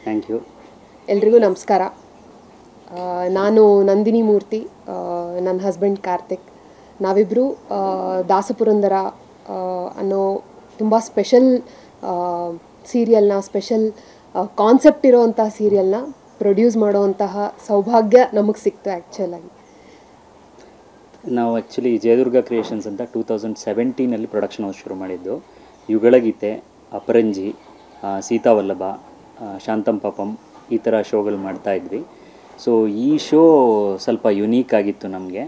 thank you ಎಲ್ರಿಗೂ ನಮಸ್ಕಾರ ಆ, ನಾನು ನಂದಿನಿ ಮೂರ್ತಿ ಆ, ನನ್ನ ಹಸ್ಬೆಂಡ್ ಕಾರ್ತಿಕ್ ನಾವಿಬ್ಬರು ದಾಸಪುರಂದರ ಆ, ಅನ್ನೋ ತುಂಬ ಸ್ಪೆಷಲ್ ಸೀರಿಯಲ್ನ ಸ್ಪೆಷಲ್ ಕಾನ್ಸೆಪ್ಟ್ ಇರೋವಂಥ ಸೀರಿಯಲ್ನ ಪ್ರೊಡ್ಯೂಸ್ ಮಾಡೋವಂತಹ ಸೌಭಾಗ್ಯ ನಮಗೆ ಸಿಕ್ತು ಆ್ಯಕ್ಚುಲಾಗಿ ನಾವು ಆ್ಯಕ್ಚುಲಿ ಜಯದುರ್ಗ ಕ್ರಿಯೇಷನ್ಸ್ ಅಂತ ಟೂ ತೌಸಂಡ್ ಸೆವೆಂಟೀನಲ್ಲಿ ಪ್ರೊಡಕ್ಷನ್ ಹೌಸ್ ಶುರು ಮಾಡಿದ್ದು ಯುಗಳಗೀತೆ ಅಪರಂಜಿ ಆ, ಸೀತಾವಲ್ಲಭ ಆ, ಶಾಂತಂ ಪಾಪಂ ಈ ಥರ ಶೋಗಳು ಮಾಡ್ತಾ ಇದ್ವಿ ಸೊ ಈ ಶೋ ಸ್ವಲ್ಪ ಯುನೀಕ್ ಆಗಿತ್ತು ನಮಗೆ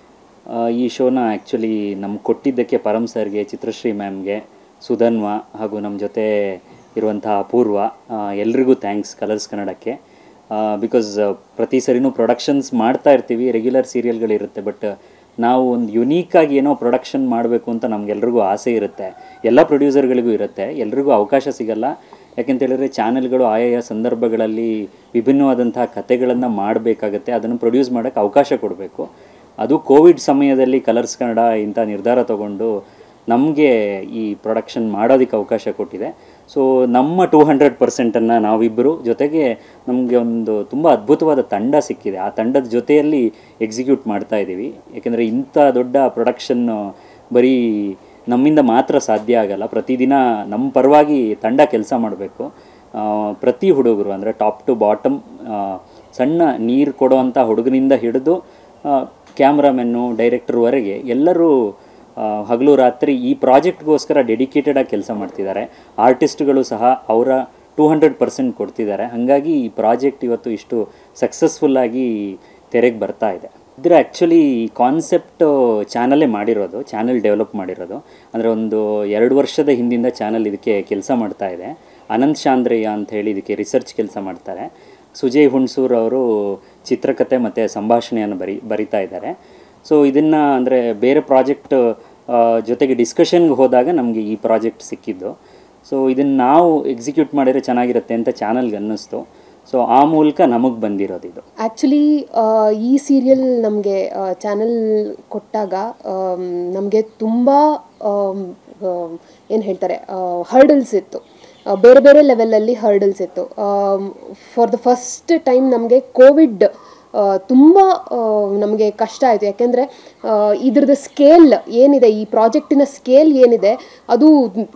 ಈ ಶೋನ ಆ್ಯಕ್ಚುಲಿ ನಮ್ಗೆ ಕೊಟ್ಟಿದ್ದಕ್ಕೆ ಪರಮ್ ಸರ್ಗೆ ಚಿತ್ರಶ್ರೀ ಮ್ಯಾಮ್ಗೆ ಸುಧನ್ವ ಹಾಗೂ ನಮ್ಮ ಜೊತೆ ಇರುವಂಥ ಅಪೂರ್ವ ಆ, ಎಲ್ರಿಗೂ ಥ್ಯಾಂಕ್ಸ್ ಕಲರ್ಸ್ ಕನ್ನಡಕ್ಕೆ ಬಿಕಾಸ್ ಪ್ರತಿ ಸರಿನೂ ಪ್ರೊಡಕ್ಷನ್ಸ್ ಮಾಡ್ತಾ ಇರ್ತೀವಿ ರೆಗ್ಯುಲರ್ ಸೀರಿಯಲ್ಗಳಿರುತ್ತೆ ಬಟ್ ನಾವು ಒಂದು ಯುನೀಕಾಗಿ ಏನೋ ಪ್ರೊಡಕ್ಷನ್ ಮಾಡಬೇಕು ಅಂತ ನಮಗೆಲ್ರಿಗೂ ಆಸೆ ಇರುತ್ತೆ ಎಲ್ಲ ಪ್ರೊಡ್ಯೂಸರ್ಗಳಿಗೂ ಇರುತ್ತೆ ಎಲ್ರಿಗೂ ಅವಕಾಶ ಸಿಗಲ್ಲ ಯಾಕೆಂತ ಹೇಳಿದ್ರೆ ಚಾನೆಲ್ಗಳು ಆಯಾಯ ಸಂದರ್ಭಗಳಲ್ಲಿ ವಿಭಿನ್ನವಾದಂತಹ ಕತೆಗಳನ್ನು ಮಾಡಬೇಕಾಗತ್ತೆ ಅದನ್ನು ಪ್ರೊಡ್ಯೂಸ್ ಮಾಡೋಕ್ಕೆ ಅವಕಾಶ ಕೊಡಬೇಕು ಅದು ಕೋವಿಡ್ ಸಮಯದಲ್ಲಿ ಕಲರ್ಸ್ ಕನ್ನಡ ಇಂಥ ನಿರ್ಧಾರ ತಗೊಂಡು ನಮಗೆ ಈ ಪ್ರೊಡಕ್ಷನ್ ಮಾಡೋದಕ್ಕೆ ಅವಕಾಶ ಕೊಟ್ಟಿದೆ ಸೊ ನಮ್ಮ ಟೂ ಹಂಡ್ರೆಡ್ ಪರ್ಸೆಂಟನ್ನು ನಾವಿಬ್ಬರು ಜೊತೆಗೆ ನಮಗೆ ಒಂದು ತುಂಬ ಅದ್ಭುತವಾದ ತಂಡ ಸಿಕ್ಕಿದೆ ಆ ತಂಡದ ಜೊತೆಯಲ್ಲಿ ಎಕ್ಸಿಕ್ಯೂಟ್ ಮಾಡ್ತಾ ಇದ್ದೀವಿ ಯಾಕೆಂದರೆ ಇಂಥ ದೊಡ್ಡ ಪ್ರೊಡಕ್ಷನ್ನು ಬರೀ ನಮ್ಮಿಂದ ಮಾತ್ರ ಸಾಧ್ಯ ಆಗಲ್ಲ ಪ್ರತಿದಿನ ನಮ್ಮ ಪರವಾಗಿ ತಂಡ ಕೆಲಸ ಮಾಡಬೇಕು ಪ್ರತಿ ಹುಡುಗರು ಅಂದರೆ ಟಾಪ್ ಟು ಬಾಟಮ್ ಸಣ್ಣ ನೀರು ಕೊಡುವಂಥ ಹುಡುಗನಿಂದ ಹಿಡಿದು ಕ್ಯಾಮ್ರಾಮೆನ್ನು ಡೈರೆಕ್ಟರ್ವರೆಗೆ ಎಲ್ಲರೂ ಆ, ಹಗಲು ರಾತ್ರಿ ಈ ಪ್ರಾಜೆಕ್ಟ್ಗೋಸ್ಕರ ಡೆಡಿಕೇಟೆಡಾಗಿ ಕೆಲಸ ಮಾಡ್ತಿದ್ದಾರೆ ಆರ್ಟಿಸ್ಟ್ಗಳು ಸಹ ಅವರ ಟೂ ಹಂಡ್ರೆಡ್ ಪರ್ಸೆಂಟ್ ಕೊಡ್ತಿದ್ದಾರೆ ಹಾಗಾಗಿ ಈ ಪ್ರಾಜೆಕ್ಟ್ ಇವತ್ತು ಇಷ್ಟು ಸಕ್ಸಸ್ಫುಲ್ಲಾಗಿ ತೆರೆಗೆ ಬರ್ತಾ ಇದೆ ಇದ್ರ ಆ್ಯಕ್ಚುಲಿ ಕಾನ್ಸೆಪ್ಟ್ ಚಾನಲ್ಲೇ ಮಾಡಿರೋದು ಚಾನಲ್ ಡೆವಲಪ್ ಮಾಡಿರೋದು ಅಂದರೆ ಒಂದು ಎರಡು ವರ್ಷದ ಹಿಂದಿಂದ ಚಾನಲ್ ಇದಕ್ಕೆ ಕೆಲಸ ಮಾಡ್ತಾ ಇದೆ ಅನಂತ್ ಶಾಂದ್ರಯ್ಯ ಅಂತ ಹೇಳಿ ಇದಕ್ಕೆ ರಿಸರ್ಚ್ ಕೆಲಸ ಮಾಡ್ತಾರೆ ಸುಜಯ್ ಹುಣ್ಸೂರ್ ಅವರು ಚಿತ್ರಕಥೆ ಮತ್ತು ಸಂಭಾಷಣೆಯನ್ನು ಬರಿ ಬರಿತಾ ಇದ್ದಾರೆ ಸೊ ಇದನ್ನು ಅಂದರೆ ಬೇರೆ ಪ್ರಾಜೆಕ್ಟ್ ಜೊತೆಗೆ ಡಿಸ್ಕಷನ್ಗೆ ಹೋದಾಗ ನಮಗೆ ಈ ಪ್ರಾಜೆಕ್ಟ್ ಸಿಕ್ಕಿದ್ದು ಸೊ ಇದನ್ನು ನಾವು ಎಕ್ಸಿಕ್ಯೂಟ್ ಮಾಡಿದರೆ ಚೆನ್ನಾಗಿರುತ್ತೆ ಅಂತ ಚಾನಲ್ಗೆ ಅನ್ನಿಸ್ತು ಸೊ ಆ ಮೂಲಕ ನಮಗೆ ಬಂದಿರೋದು ಇದು ಆ್ಯಕ್ಚುಲಿ ಈ ಸೀರಿಯಲ್ ನಮಗೆ ಚಾನಲ್ ಕೊಟ್ಟಾಗ ನಮಗೆ ತುಂಬ ಏನು ಹೇಳ್ತಾರೆ ಹರ್ಡಲ್ಸ್ ಇತ್ತು ಆ, ಬೇರೆ ಬೇರೆ ಲೆವೆಲಲ್ಲಿ ಹರ್ಡಲ್ಸ್ ಇತ್ತು ಫಾರ್ ದ ಫಸ್ಟ್ ಟೈಮ್ ನಮಗೆ ಕೋವಿಡ್ ತುಂಬ ನಮಗೆ ಕಷ್ಟ ಆಯಿತು ಯಾಕೆಂದರೆ ಇದ್ರದ್ದು ಸ್ಕೇಲ್ ಏನಿದೆ ಈ ಪ್ರಾಜೆಕ್ಟಿನ ಸ್ಕೇಲ್ ಏನಿದೆ ಅದು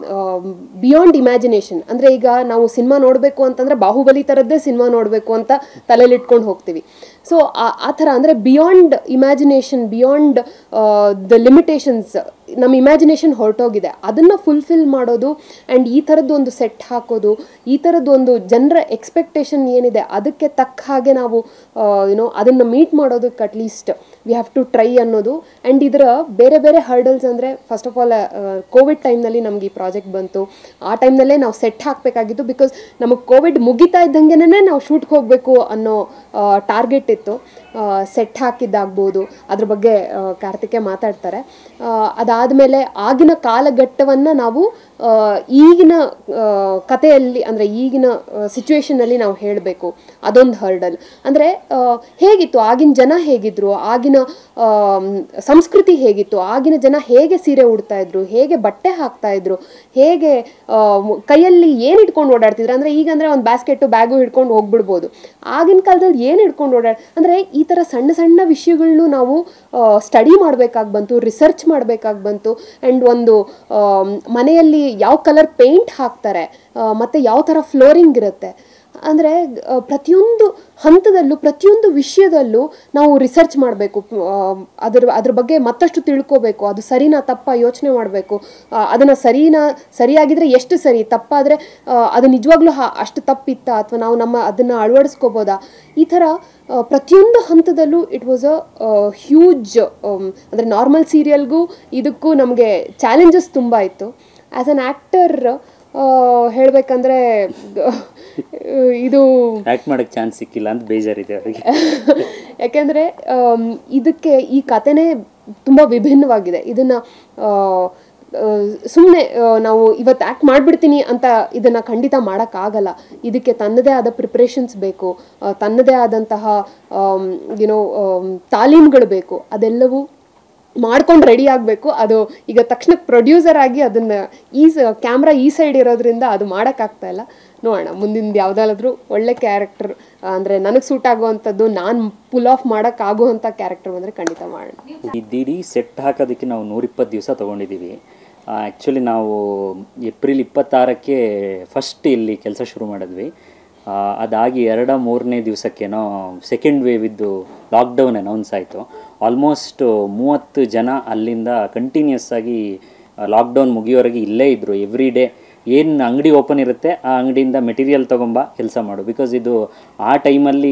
ಬಿಯಾಂಡ್ ಇಮ್ಯಾಜಿನೇಷನ್ ಅಂದರೆ ಈಗ ನಾವು ಸಿನಿಮಾ ನೋಡಬೇಕು ಅಂತಂದರೆ ಬಾಹುಬಲಿ ಥರದ್ದೇ ಸಿನಿಮಾ ನೋಡಬೇಕು ಅಂತ ತಲೆಯಲ್ಲಿ ಇಟ್ಕೊಂಡು ಹೋಗ್ತೀವಿ ಸೊ ಆ ಥರ ಅಂದರೆ beyond imagination beyond the limitations ನಮ್ಮ ಇಮ್ಯಾಜಿನೇಷನ್ ಹೊರಟೋಗಿದೆ ಅದನ್ನು ಫುಲ್ಫಿಲ್ ಮಾಡೋದು ಆ್ಯಂಡ್ ಈ ಥರದ್ದು ಒಂದು ಸೆಟ್ ಹಾಕೋದು ಈ ಥರದ್ದು ಒಂದು ಜನರ ಎಕ್ಸ್ಪೆಕ್ಟೇಷನ್ ಏನಿದೆ ಅದಕ್ಕೆ ತಕ್ಕ ಹಾಗೆ ನಾವು ಯುನೋ ಅದನ್ನು ಮೀಟ್ ಮಾಡೋದಕ್ಕೆ at least we have to try ಅನ್ನೋದು ಆ್ಯಂಡ್ ಇದರ ಬೇರೆ ಬೇರೆ ಹರ್ಡಲ್ಸ್ ಅಂದರೆ ಫಸ್ಟ್ ಆಫ್ ಆಲ್ ಕೋವಿಡ್ ಟೈಮ್ನಲ್ಲಿ ನಮ್ಗೆ ಈ ಪ್ರಾಜೆಕ್ಟ್ ಬಂತು ಆ ಟೈಮ್ನಲ್ಲೇ ನಾವು ಸೆಟ್ ಹಾಕಬೇಕಾಗಿತ್ತು ಬಿಕಾಸ್ ನಮಗೆ ಕೋವಿಡ್ ಮುಗಿತಾ ಇದ್ದಂಗೆನೇ ನಾವು ಶೂಟ್ಗೆ ಹೋಗಬೇಕು ಅನ್ನೋ ಟಾರ್ಗೆಟ್ ಇತ್ತು ಸೆಟ್ ಹಾಕಿದ್ದಾಗ್ಬೋದು ಅದ್ರ ಬಗ್ಗೆ ಆ, ಕಾರ್ತಿಕೆ ಮಾತಾಡ್ತಾರೆ ಅದಾದಮೇಲೆ ಆಗಿನ ಕಾಲಘಟ್ಟವನ್ನು ನಾವು ಆ, ಈಗಿನ ಆ, ಕಥೆಯಲ್ಲಿ ಅಂದರೆ ಈಗಿನ ಸಿಚುವೇಶನಲ್ಲಿ ನಾವು ಹೇಳಬೇಕು ಅದೊಂದು ಹರ್ಡಲ್ ಅಂದರೆ ಹೇಗಿತ್ತು ಆಗಿನ ಜನ ಹೇಗಿದ್ರು ಆಗಿನ ಆಮ್, ಸಂಸ್ಕೃತಿ ಹೇಗಿತ್ತು ಆಗಿನ ಜನ ಹೇಗೆ ಸೀರೆ ಉಡ್ತಾ ಇದ್ರು ಹೇಗೆ ಬಟ್ಟೆ ಹಾಕ್ತಾ ಇದ್ರು ಹೇಗೆ ಆಮ್, ಕೈಯಲ್ಲಿ ಏನು ಇಟ್ಕೊಂಡು ಓಡಾಡ್ತಿದ್ರು ಅಂದರೆ ಈಗ ಅಂದರೆ ಒಂದು ಬ್ಯಾಸ್ಕೆಟು ಬ್ಯಾಗು ಹಿಡ್ಕೊಂಡು ಹೋಗ್ಬಿಡ್ಬೋದು ಆಗಿನ ಕಾಲದಲ್ಲಿ ಏನು ಹಿಡ್ಕೊಂಡು ಓಡಾಡ್ ಅಂದರೆ ಈ ಥರ ಸಣ್ಣ ಸಣ್ಣ ವಿಷಯಗಳನ್ನು ನಾವು ಸ್ಟಡಿ ಮಾಡಬೇಕಾಗಿ ಬಂತು ರಿಸರ್ಚ್ ಮಾಡಬೇಕಾಗಿ ಬಂತು ಆ್ಯಂಡ್ ಒಂದು ಆಮ್, ಮನೆಯಲ್ಲಿ ಯಾವ ಕಲರ್ ಪೇಂಟ್ ಹಾಕ್ತಾರೆ ಆ, ಮತ್ತೆ ಯಾವ ಥರ ಫ್ಲೋರಿಂಗ್ ಇರುತ್ತೆ ಅಂದರೆ ಪ್ರತಿಯೊಂದು ಹಂತದಲ್ಲೂ ಪ್ರತಿಯೊಂದು ವಿಷಯದಲ್ಲೂ ನಾವು ರಿಸರ್ಚ್ ಮಾಡಬೇಕು ಅದ್ರ ಅದ್ರ ಬಗ್ಗೆ ಮತ್ತಷ್ಟು ತಿಳ್ಕೋಬೇಕು ಅದು ಸರಿನಾ ತಪ್ಪ ಯೋಚನೆ ಮಾಡಬೇಕು ಅದನ್ನು ಸರಿನಾ ಸರಿಯಾಗಿದ್ರೆ ಎಷ್ಟು ಸರಿ ತಪ್ಪಾದರೆ ಅದು ನಿಜವಾಗ್ಲೂ ಹಾ ಅಷ್ಟು ತಪ್ಪಿತ್ತಾ ಅಥವಾ ನಾವು ನಮ್ಮ ಅದನ್ನು ಅಳವಡಿಸ್ಕೋಬೋದಾ ಈ ಥರ ಆ, ಪ್ರತಿಯೊಂದು ಹಂತದಲ್ಲೂ ಇಟ್ ವಾಸ್ ಅ ಹ್ಯೂಜ್ ಅಂದರೆ ನಾರ್ಮಲ್ ಸೀರಿಯಲ್ಗೂ ಇದಕ್ಕೂ ನಮಗೆ ಚಾಲೆಂಜಸ್ ತುಂಬ ಇತ್ತು ಆ್ಯಸ್ ಅನ್ ಆ್ಯಕ್ಟರ್ ಹೇಳಬೇಕಂದ್ರೆ ಇದು ಆ್ಯಕ್ಟ್ ಮಾಡೋಕ್ಕೆ ಚಾನ್ಸ್ ಸಿಕ್ಕಿಲ್ಲ ಅಂತ ಬೇಜಾರಿದೆ ಅವರಿಗೆ ಯಾಕೆಂದರೆ ಇದಕ್ಕೆ ಈ ಕಥೆನೇ ತುಂಬ ವಿಭಿನ್ನವಾಗಿದೆ ಇದನ್ನು ಸುಮ್ಮನೆ ನಾವು ಇವತ್ತು ಆ್ಯಕ್ಟ್ ಮಾಡಿಬಿಡ್ತೀನಿ ಅಂತ ಇದನ್ನು ಖಂಡಿತ ಮಾಡೋಕ್ಕಾಗಲ್ಲ ಇದಕ್ಕೆ ತನ್ನದೇ ಆದ ಪ್ರಿಪ್ರೇಷನ್ಸ್ ಬೇಕು ಆ, ತನ್ನದೇ ಆದಂತಹ ಯುನೋ ತಾಲೀಮ್ಗಳು ಬೇಕು ಅದೆಲ್ಲವೂ ಮಾಡ್ಕೊಂಡು ರೆಡಿ ಆಗಬೇಕು ಅದು ಈಗ ತಕ್ಷಣ ಪ್ರೊಡ್ಯೂಸರ್ ಆಗಿ ಅದನ್ನು ಈ ಕ್ಯಾಮ್ರಾ ಈ ಸೈಡ್ ಇರೋದ್ರಿಂದ ಅದು ಮಾಡೋಕ್ಕಾಗ್ತಾ ಇಲ್ಲ ನೋಡೋಣ ಮುಂದಿನ ಯಾವುದಾದ್ರೂ ಒಳ್ಳೆ ಕ್ಯಾರೆಕ್ಟರ್ ಅಂದರೆ ನನಗೆ ಸೂಟ್ ಆಗುವಂಥದ್ದು ನಾನು ಪುಲ್ ಆಫ್ ಮಾಡೋಕ್ಕಾಗುವಂಥ ಕ್ಯಾರೆಕ್ಟರ್ ಬಂದರೆ ಖಂಡಿತ ಮಾಡೋಣ ಇದಿಡೀ ಸೆಟ್ ಹಾಕೋದಕ್ಕೆ ನಾವು ನೂರಿಪ್ಪತ್ತು ದಿವಸ ತೊಗೊಂಡಿದ್ದೀವಿ ಆ್ಯಕ್ಚುಲಿ ನಾವು ಏಪ್ರಿಲ್ ಇಪ್ಪತ್ತಾರಕ್ಕೆ ಫಸ್ಟ್ ಇಲ್ಲಿ ಕೆಲಸ ಶುರು ಮಾಡಿದ್ವಿ ಆ, ಅದಾಗಿ ಎರಡ ಮೂರನೇ ದಿವಸಕ್ಕೇನೋ ಸೆಕೆಂಡ್ ವೇವಿದ್ದು ಲಾಕ್ಡೌನ್ ಅನೌನ್ಸ್ ಆಯಿತು ಆಲ್ಮೋಸ್ಟ್ ಮೂವತ್ತು ಜನ ಅಲ್ಲಿಂದ ಕಂಟಿನ್ಯೂಸ್ ಆಗಿ ಲಾಕ್ಡೌನ್ ಮುಗಿಯೋವರೆಗೆ ಇಲ್ಲೇ ಇದ್ದರು ಎವ್ರಿ ಡೇ ಏನು ಅಂಗಡಿ ಓಪನ್ ಇರುತ್ತೆ ಆ ಅಂಗಡಿಯಿಂದ ಮೆಟೀರಿಯಲ್ ತೊಗೊಂಬ ಕೆಲಸ ಮಾಡು ಬಿಕಾಸ್ ಇದು ಆ ಟೈಮಲ್ಲಿ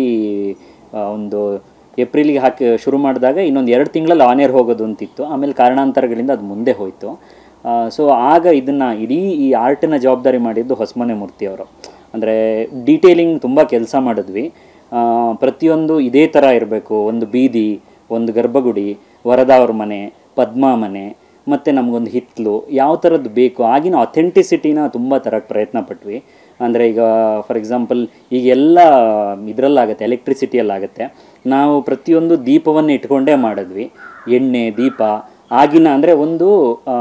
ಒಂದು ಏಪ್ರಿಲಿಗೆ ಹಾಕಿ ಶುರು ಮಾಡಿದಾಗ ಇನ್ನೊಂದು ಎರಡು ತಿಂಗಳಲ್ಲಿ ಆನ್ ಏರ್ ಹೋಗೋದು ಅಂತಿತ್ತು ಆಮೇಲೆ ಕಾರಣಾಂತರಗಳಿಂದ ಅದು ಮುಂದೆ ಹೋಯಿತು ಸೊ ಆಗ ಇದನ್ನು ಇಡೀ ಈ ಆರ್ಟಿನ ಜವಾಬ್ದಾರಿ ಮಾಡಿದ್ದು ಹೊಸಮನೆ ಮೂರ್ತಿಯವರು ಅಂದರೆ ಡೀಟೇಲಿಂಗ್ ತುಂಬ ಕೆಲಸ ಮಾಡಿದ್ವಿ ಆ, ಪ್ರತಿಯೊಂದು ಇದೇ ಥರ ಇರಬೇಕು ಒಂದು ಬೀದಿ ಒಂದು ಗರ್ಭಗುಡಿ ವರದಾ ಅವ್ರ ಮನೆ ಪದ್ಮಾ ಮನೆ ಮತ್ತು ನಮಗೊಂದು ಹಿತ್ತಲು ಯಾವ ಥರದ್ದು ಬೇಕು ಆಗಿನ ಅಥೆಂಟಿಸಿಟಿನ ತುಂಬ ತರಕ್ಕೆ ಪ್ರಯತ್ನ ಪಟ್ವಿ ಅಂದರೆ ಈಗ ಫಾರ್ ಎಕ್ಸಾಂಪಲ್ ಈಗ ಎಲ್ಲ ಇದರಲ್ಲಾಗುತ್ತೆ ಎಲೆಕ್ಟ್ರಿಸಿಟಿಯಲ್ಲಾಗುತ್ತೆ ನಾವು ಪ್ರತಿಯೊಂದು ದೀಪವನ್ನು ಇಟ್ಕೊಂಡೇ ಮಾಡಿದ್ವಿ ಎಣ್ಣೆ ದೀಪ ಆಗಿನ ಅಂದರೆ ಒಂದು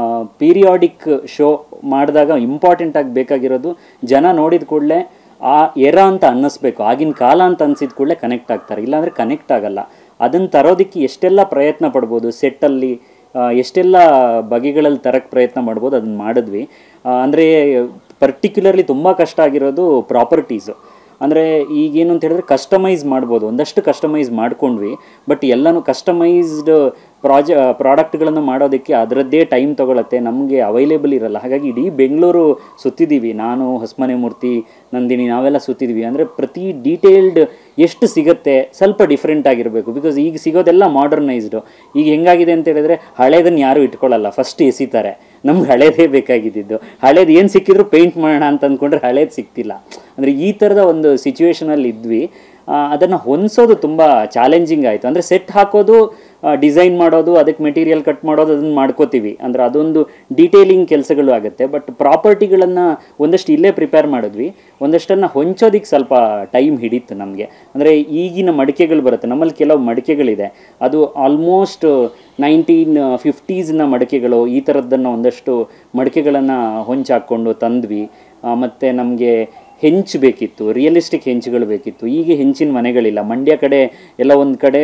ಪೀರಿಯಾಡಿಕ್ ಶೋ ಮಾಡಿದಾಗ ಇಂಪಾರ್ಟೆಂಟ್ ಆಗಿ ಬೇಕಾಗಿರೋದು ಜನ ನೋಡಿದ ಕೂಡಲೇ ಆ ಎರ ಅಂತ ಅನ್ನಿಸ್ಬೇಕು ಆಗಿನ ಕಾಲ ಅಂತ ಅನ್ಸಿದ ಕೂಡಲೇ ಕನೆಕ್ಟ್ ಆಗ್ತಾರೆ ಇಲ್ಲಾಂದರೆ ಕನೆಕ್ಟ್ ಆಗಲ್ಲ ಅದನ್ನು ತರೋದಕ್ಕೆ ಎಷ್ಟೆಲ್ಲ ಪ್ರಯತ್ನ ಪಡ್ಬೋದು ಸೆಟ್ಟಲ್ಲಿ ಎಷ್ಟೆಲ್ಲ ಬಗೆಗಳಲ್ಲಿ ತರಕ್ಕೆ ಪ್ರಯತ್ನ ಮಾಡ್ಬೋದು ಅದನ್ನು ಮಾಡಿದ್ವಿ ಅಂದರೆ ಪರ್ಟಿಕ್ಯುಲರ್ಲಿ ತುಂಬ ಕಷ್ಟ ಆಗಿರೋದು ಪ್ರಾಪರ್ಟೀಸು ಅಂದರೆ ಈಗೇನು ಅಂತ ಹೇಳಿದ್ರೆ ಕಸ್ಟಮೈಸ್ ಮಾಡ್ಬೋದು ಒಂದಷ್ಟು ಕಸ್ಟಮೈಸ್ ಮಾಡ್ಕೊಂಡ್ವಿ ಬಟ್ ಎಲ್ಲನೂ ಕಸ್ಟಮೈಸ್ಡ್ ಪ್ರಾಜೆ ಪ್ರಾಡಕ್ಟ್ಗಳನ್ನು ಮಾಡೋದಕ್ಕೆ ಅದರದ್ದೇ ಟೈಮ್ ತೊಗೊಳತ್ತೆ ನಮಗೆ ಅವೈಲೇಬಲ್ ಇರಲ್ಲ ಹಾಗಾಗಿ ಇಡೀ ಬೆಂಗಳೂರು ಸುತ್ತಿದ್ದೀವಿ ನಾನು ಹೊಸಮನೆ ಮೂರ್ತಿ ನಂದಿನಿ ನಾವೆಲ್ಲ ಸುತ್ತಿದ್ವಿ ಅಂದರೆ ಪ್ರತಿ ಡೀಟೇಲ್ಡ್ ಎಷ್ಟು ಸಿಗುತ್ತೆ ಸ್ವಲ್ಪ ಡಿಫ್ರೆಂಟ್ ಆಗಿರಬೇಕು ಬಿಕಾಸ್ ಈಗ ಸಿಗೋದೆಲ್ಲ ಮಾಡರ್ನೈಸ್ಡು ಈಗ ಹೆಂಗಾಗಿದೆ ಅಂತ ಹೇಳಿದ್ರೆ ಹಳೇದನ್ನು ಯಾರೂ ಇಟ್ಕೊಳ್ಳಲ್ಲ ಫಸ್ಟ್ ಎಸಿತಾರೆ ನಮ್ಗೆ ಹಳೇದೇ ಬೇಕಾಗಿದ್ದಿದ್ದು ಹಳೇದು ಏನು ಸಿಕ್ಕಿದ್ರು ಪೇಂಟ್ ಮಾಡೋಣ ಅಂತ ಅಂದ್ಕೊಂಡ್ರೆ ಹಳೇದು ಸಿಕ್ತಿಲ್ಲ ಅಂದರೆ ಈ ಥರದ ಒಂದು ಸಿಚುವೇಶನಲ್ಲಿ ಇದ್ವಿ ಅದನ್ನು ಹೊಂದಿಸೋದು ತುಂಬ ಚಾಲೆಂಜಿಂಗ್ ಆಯಿತು ಅಂದರೆ ಸೆಟ್ ಹಾಕೋದು ಡಿಸೈನ್ ಮಾಡೋದು ಅದಕ್ಕೆ ಮೆಟೀರಿಯಲ್ ಕಟ್ ಮಾಡೋದು ಅದನ್ನು ಮಾಡ್ಕೋತೀವಿ ಅಂದರೆ ಅದೊಂದು ಡೀಟೇಲಿಂಗ್ ಕೆಲಸಗಳು ಆಗುತ್ತೆ ಬಟ್ ಪ್ರಾಪರ್ಟಿಗಳನ್ನು ಒಂದಷ್ಟು ಇಲ್ಲೇ ಪ್ರಿಪೇರ್ ಮಾಡಿದ್ವಿ ಒಂದಷ್ಟನ್ನು ಹೊಂಚೋದಕ್ಕೆ ಸ್ವಲ್ಪ ಟೈಮ್ ಹಿಡಿತು ನಮಗೆ ಅಂದರೆ ಈಗಿನ ಮಡಿಕೆಗಳು ಬರುತ್ತೆ ನಮ್ಮಲ್ಲಿ ಕೆಲವು ಮಡಿಕೆಗಳಿದೆ ಅದು ಆಲ್ಮೋಸ್ಟ್ ನೈನ್ಟೀನ್ ಫಿಫ್ಟೀಸ್ನ ಮಡಿಕೆಗಳು ಈ ಥರದ್ದನ್ನು ಒಂದಷ್ಟು ಮಡಿಕೆಗಳನ್ನು ಹೊಂಚಾಕೊಂಡು ತಂದ್ವಿ ಮತ್ತು ನಮಗೆ ಹೆಂಚು ಬೇಕಿತ್ತು ರಿಯಲಿಸ್ಟಿಕ್ ಹೆಂಚುಗಳು ಬೇಕಿತ್ತು ಈಗ ಹೆಂಚಿನ ಮನೆಗಳಿಲ್ಲ ಮಂಡ್ಯ ಕಡೆ ಎಲ್ಲ ಒಂದು ಕಡೆ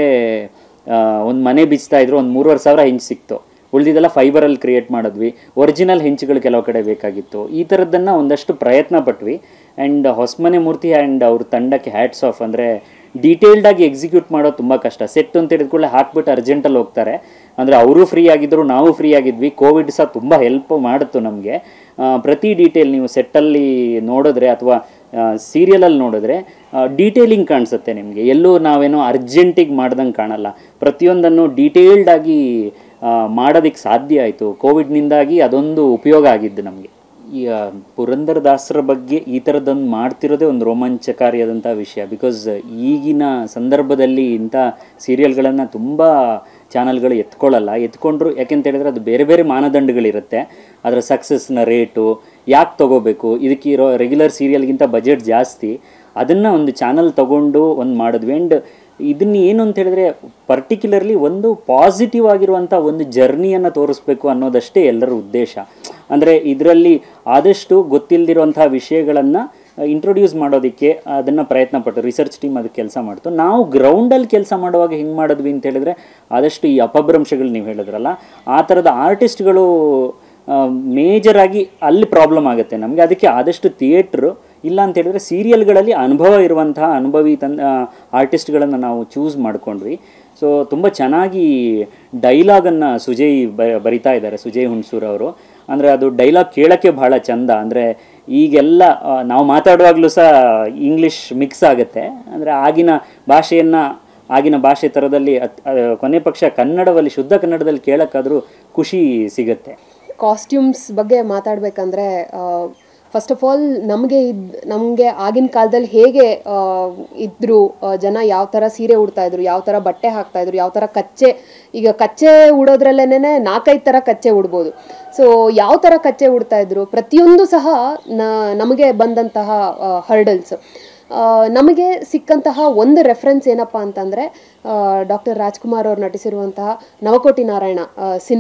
ಒಂದು ಮನೆ ಬಿಚ್ತಾ ಇದ್ರು ಒಂದು ಮೂರುವರೆ ಸಾವಿರ ಹೆಂಚು ಸಿಕ್ತು ಉಳಿದಿದ್ದೆಲ್ಲ ಫೈಬರಲ್ಲಿ ಕ್ರಿಯೇಟ್ ಮಾಡಿದ್ವಿ ಒರಿಜಿನಲ್ ಹೆಂಚುಗಳು ಕೆಲವು ಕಡೆ ಬೇಕಾಗಿತ್ತು ಈ ಥರದ್ದನ್ನು ಒಂದಷ್ಟು ಪ್ರಯತ್ನ ಪಟ್ವಿ ಆ್ಯಂಡ್ ಹೊಸಮನೆ ಮೂರ್ತಿ ಆ್ಯಂಡ್ ಅವ್ರ ತಂಡಕ್ಕೆ ಹ್ಯಾಟ್ಸ್ ಆಫ್ ಅಂದರೆ ಡೀಟೇಲ್ಡಾಗಿ ಎಕ್ಸಿಕ್ಯೂಟ್ ಮಾಡೋದು ತುಂಬ ಕಷ್ಟ ಸೆಟ್ ಅಂತ ಹೇಳಿದ ಕೂಡಲೇ ಹಾಕ್ಬಿಟ್ಟು ಅರ್ಜೆಂಟಲ್ಲಿ ಹೋಗ್ತಾರೆ ಅಂದರೆ ಅವರು ಫ್ರೀ ಆಗಿದ್ದರು ನಾವು ಫ್ರೀ ಆಗಿದ್ವಿ ಕೋವಿಡ್ ಸಹ ತುಂಬ ಹೆಲ್ಪ್ ಮಾಡಿತ್ತು ನಮಗೆ ಪ್ರತಿ ಡೀಟೇಲ್ ನೀವು ಸೆಟ್ಟಲ್ಲಿ ನೋಡಿದ್ರೆ ಅಥವಾ ಸೀರಿಯಲಲ್ಲಿ ನೋಡಿದ್ರೆ ಡೀಟೇಲಿಂಗ್ ಕಾಣಿಸುತ್ತೆ ನಿಮಗೆ ಎಲ್ಲೂ ನಾವೇನೋ ಅರ್ಜೆಂಟಿಗೆ ಮಾಡ್ದಂಗೆ ಕಾಣಲ್ಲ ಪ್ರತಿಯೊಂದನ್ನು ಡೀಟೇಲ್ಡಾಗಿ ಮಾಡೋದಕ್ಕೆ ಸಾಧ್ಯ ಆಯಿತು ಕೋವಿಡ್ನಿಂದಾಗಿ ಅದೊಂದು ಉಪಯೋಗ ಆಗಿದ್ದು ನಮಗೆ ಈಗ ಪುರಂದರದಾಸರ ಬಗ್ಗೆ ಈ ಥರದ್ದೊಂದು ಮಾಡ್ತಿರೋದೇ ಒಂದು ರೋಮಾಂಚಕಾರಿಯಾದಂಥ ವಿಷಯ ಬಿಕಾಸ್ ಈಗಿನ ಸಂದರ್ಭದಲ್ಲಿ ಇಂಥ ಸೀರಿಯಲ್ಗಳನ್ನು ತುಂಬ ಚಾನಲ್ಗಳು ಎತ್ಕೊಳ್ಳಲ್ಲ ಎತ್ಕೊಂಡ್ರು ಯಾಕೆಂತ ಹೇಳಿದ್ರೆ ಅದು ಬೇರೆ ಬೇರೆ ಮಾನದಂಡಗಳಿರುತ್ತೆ ಅದರ ಸಕ್ಸಸ್ನ ರೇಟು ಯಾಕೆ ತೊಗೋಬೇಕು ಇದಕ್ಕಿರೋ ರೆಗ್ಯುಲರ್ ಸೀರಿಯಲ್ಗಿಂತ ಬಜೆಟ್ ಜಾಸ್ತಿ ಅದನ್ನು ಒಂದು ಚಾನಲ್ ತೊಗೊಂಡು ಒಂದು ಮಾಡಿದ್ವಿ ಆ್ಯಂಡ್ ಇದನ್ನ ಏನು ಅಂತ ಹೇಳಿದ್ರೆ ಪರ್ಟಿಕ್ಯುಲರ್ಲಿ ಒಂದು ಪಾಸಿಟಿವ್ ಆಗಿರುವಂಥ ಒಂದು ಜರ್ನಿಯನ್ನು ತೋರಿಸ್ಬೇಕು ಅನ್ನೋದಷ್ಟೇ ಎಲ್ಲರ ಉದ್ದೇಶ ಅಂದರೆ ಇದರಲ್ಲಿ ಆದಷ್ಟು ಗೊತ್ತಿಲ್ಲದಿರುವಂಥ ವಿಷಯಗಳನ್ನು ಇಂಟ್ರೊಡ್ಯೂಸ್ ಮಾಡೋದಕ್ಕೆ ಅದನ್ನು ಪ್ರಯತ್ನ ಪಟ್ಟು ರಿಸರ್ಚ್ ಟೀಮ್ ಅದಕ್ಕೆ ಕೆಲಸ ಮಾಡ್ತು ನಾವು ಗ್ರೌಂಡಲ್ಲಿ ಕೆಲಸ ಮಾಡುವಾಗ ಹೆಂಗೆ ಮಾಡಿದ್ವಿ ಅಂತ ಹೇಳಿದ್ರೆ ಆದಷ್ಟು ಈ ಅಪಭ್ರಂಶಗಳು ನೀವು ಹೇಳಿದ್ರಲ್ಲ ಆ ಥರದ ಆರ್ಟಿಸ್ಟ್ಗಳು ಮೇಜರ್ ಆಗಿ ಅಲ್ಲಿ ಪ್ರಾಬ್ಲಮ್ ಆಗುತ್ತೆ ನಮಗೆ ಅದಕ್ಕೆ ಆದಷ್ಟು ಥಿಯೇಟ್ರು ಇಲ್ಲ ಅಂತ ಹೇಳಿದ್ರೆ ಸೀರಿಯಲ್ಗಳಲ್ಲಿ ಅನುಭವ ಇರುವಂತಹ ಅನುಭವಿ ತನ್ ಆರ್ಟಿಸ್ಟ್ಗಳನ್ನು ನಾವು ಚೂಸ್ ಮಾಡ್ಕೊಂಡ್ವಿ ಸೊ ತುಂಬ ಚೆನ್ನಾಗಿ ಡೈಲಾಗನ್ನು ಸುಜಯ್ ಬ ಬರಿತಾ ಇದ್ದಾರೆ ಸುಜಯ್ ಹುಣಸೂರ್ ಅವರು ಅಂದರೆ ಅದು ಡೈಲಾಗ್ ಕೇಳೋಕ್ಕೆ ಬಹಳ ಚಂದ ಅಂದರೆ ಈಗೆಲ್ಲ ಆ, ನಾವು ಮಾತಾಡುವಾಗಲೂ ಸಹ ಇಂಗ್ಲೀಷ್ ಮಿಕ್ಸ್ ಆಗುತ್ತೆ ಅಂದರೆ ಆಗಿನ ಭಾಷೆಯನ್ನು ಆಗಿನ ಭಾಷೆ ಥರದಲ್ಲಿ ಅತ್- ಆ, ಕೊನೆ ಪಕ್ಷ ಕನ್ನಡದಲ್ಲಿ ಶುದ್ಧ ಕನ್ನಡದಲ್ಲಿ ಕೇಳೋಕ್ಕಾದರೂ ಖುಷಿ ಸಿಗುತ್ತೆ ಕಾಸ್ಟ್ಯೂಮ್ಸ್ ಬಗ್ಗೆ ಮಾತಾಡಬೇಕಂದ್ರೆ ಫಸ್ಟ್ ಆಫ್ ಆಲ್ ನಮಗೆ ಇದ್ ನಮಗೆ ಆಗಿನ ಕಾಲದಲ್ಲಿ ಹೇಗೆ ಆ, ಇದ್ರು ಆ, ಜನ ಯಾವ ಥರ ಸೀರೆ ಉಡ್ತಾ ಇದ್ರು ಯಾವ ಥರ ಬಟ್ಟೆ ಹಾಕ್ತಾ ಇದ್ರು ಯಾವ ಥರ ಕಚ್ಚೆ ಈಗ ಕಚ್ಚೆ ಉಡೋದ್ರಲ್ಲೇನೆ ನಾಲ್ಕೈದು ಥರ ಕಚ್ಚೆ ಉಡ್ಬೋದು ಸೊ ಯಾವ ಥರ ಕಚ್ಚೆ ಉಡ್ತಾ ಇದ್ರು ಪ್ರತಿಯೊಂದು ಸಹ ನ ನಮಗೆ ಬಂದಂತಹ ಹರ್ಡಲ್ಸ್ ನಮಗೆ ಸಿಕ್ಕಂತಹ ಒಂದು ರೆಫರೆನ್ಸ್ ಏನಪ್ಪ ಅಂತಂದರೆ ಡಾಕ್ಟರ್ ರಾಜ್ಕುಮಾರ್ ಅವ್ರು ನಟಿಸಿರುವಂತಹ ನವಕೋಟಿ ನಾರಾಯಣ ಸಿನಿಮಾ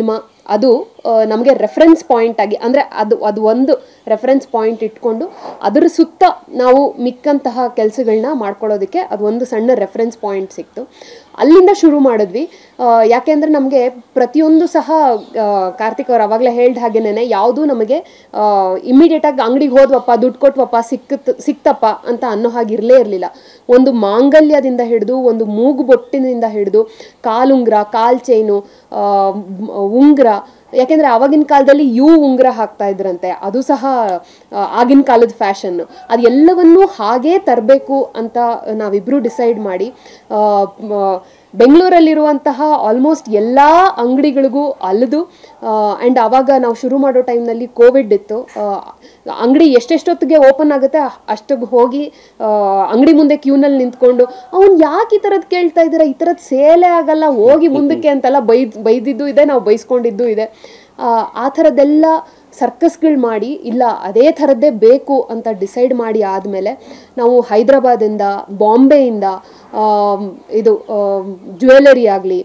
ಅದು ನಮಗೆ ರೆಫರೆನ್ಸ್ ಪಾಯಿಂಟ್ ಆಗಿ ಅಂದರೆ ಅದು ಅದು ಒಂದು ರೆಫರೆನ್ಸ್ ಪಾಯಿಂಟ್ ಇಟ್ಕೊಂಡು ಅದರ ಸುತ್ತ ನಾವು ಮಿಕ್ಕಂತಹ ಕೆಲಸಗಳನ್ನ ಮಾಡ್ಕೊಳ್ಳೋದಕ್ಕೆ ಅದು ಒಂದು ಸಣ್ಣ ರೆಫರೆನ್ಸ್ ಪಾಯಿಂಟ್ ಸಿಕ್ತು ಅಲ್ಲಿಂದ ಶುರು ಮಾಡಿದ್ವಿ ಆ, ಯಾಕೆಂದ್ರೆ ನಮಗೆ ಪ್ರತಿಯೊಂದು ಸಹ ಆ, ಕಾರ್ತಿಕ್ ಅವ್ರು ಅವಾಗಲೇ ಹೇಳ್ದ ಹಾಗೇನೆ ಯಾವುದೂ ನಮಗೆ ಇಮಿಡಿಯೇಟಾಗಿ ಅಂಗಡಿಗೆ ಹೋದ್ವಪ್ಪ ದುಡ್ಡು ಕೊಟ್ವಪ್ಪ ಸಿಕ್ಕತ್ ಸಿಕ್ತಪ್ಪ ಅಂತ ಅನ್ನೋ ಹಾಗೆ ಇರಲೇ ಇರಲಿಲ್ಲ ಒಂದು ಮಾಂಗಲ್ಯದಿಂದ ಹಿಡಿದು ಒಂದು ಮೂಗು ಬೊಟ್ಟಿನಿಂದ ಹಿಡಿದು ಕಾಲುಂಗ್ರ ಕಾಲ್ ಚೈನು ಉಂಗ್ರ ಯಾಕೆಂದ್ರೆ ಆವಾಗಿನ ಕಾಲದಲ್ಲಿ ಯು ಉಂಗ್ರ ಹಾಕ್ತಾ ಇದ್ರಂತೆ ಅದು ಸಹ ಆ, ಆಗಿನ ಕಾಲದ ಫ್ಯಾಷನ್ ಅದು ಎಲ್ಲವನ್ನೂ ಹಾಗೇ ತರಬೇಕು ಅಂತ ನಾವಿಬ್ರು ಡಿಸೈಡ್ ಮಾಡಿ ಆ, ಮ- ಬೆಂಗಳೂರಲ್ಲಿರುವಂತಹ ಆಲ್ಮೋಸ್ಟ್ ಎಲ್ಲ ಅಂಗಡಿಗಳಿಗೂ ಅಲ್ದು ಆ್ಯಂಡ್ ಆವಾಗ ನಾವು ಶುರು ಮಾಡೋ ಟೈಮ್ನಲ್ಲಿ ಕೋವಿಡ್ ಇತ್ತು ಆ, ಅಂಗಡಿ ಎಷ್ಟೆಷ್ಟೊತ್ತಿಗೆ ಓಪನ್ ಆಗುತ್ತೆ ಅಷ್ಟಿಗೆ ಹೋಗಿ ಆ, ಅಂಗಡಿ ಮುಂದೆ ಕ್ಯೂನಲ್ಲಿ ನಿಂತ್ಕೊಂಡು ಅವ್ನು ಯಾಕೆ ಈ ಥರದ್ದು ಕೇಳ್ತಾ ಇದ್ದೀರಾ ಈ ಥರದ್ದು ಸೇಲೆ ಆಗಲ್ಲ ಹೋಗಿ ಮುಂದಕ್ಕೆ ಅಂತೆಲ್ಲ ಬೈದ್ ಬೈದಿದ್ದು ಇದೆ ನಾವು ಬೈಸ್ಕೊಂಡಿದ್ದು ಇದೆ ಆ, ಆ ಥರದ್ದೆಲ್ಲ ಸರ್ಕಸ್ಗಳು ಮಾಡಿ ಇಲ್ಲ ಅದೇ ಥರದ್ದೇ ಬೇಕು ಅಂತ ಡಿಸೈಡ್ ಮಾಡಿ ಆದಮೇಲೆ ನಾವು ಹೈದ್ರಾಬಾದಿಂದ ಬಾಂಬೆಯಿಂದ ಆಮ್, ಇದು ಜ್ಯುವೆಲರಿ ಆಗಲಿ